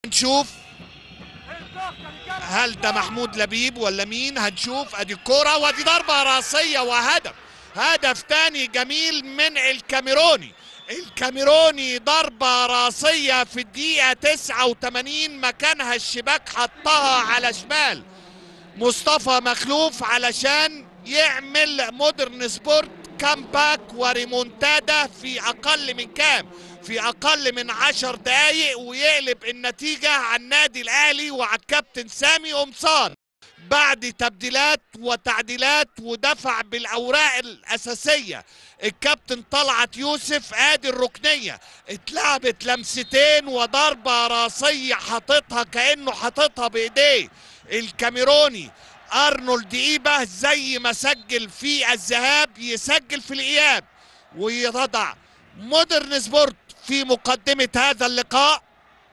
نشوف هل ده محمود لبيب ولا مين هنشوف ادي الكرة وادي ضربة راسية وهدف هدف تاني جميل من الكاميروني الكاميروني ضربة راسية في الدقيقة 89 مكانها الشباك حطها على شمال مصطفى مخلوف علشان يعمل مودرن سبورت كامباك وريمونتادا في اقل من كام في اقل من عشر دقايق ويقلب النتيجة على النادي الاهلي وعلى الكابتن سامي قمصان بعد تبديلات وتعديلات ودفع بالاوراق الاساسيه الكابتن طلعت يوسف ادي الركنيه اتلعبت لمستين وضربه راسيه حاططها كانه حاططها بايديه الكاميروني ارنولد ايبه زي ما سجل في الذهاب يسجل في الاياب ويضع مودرن سبورت في مقدمه هذا اللقاء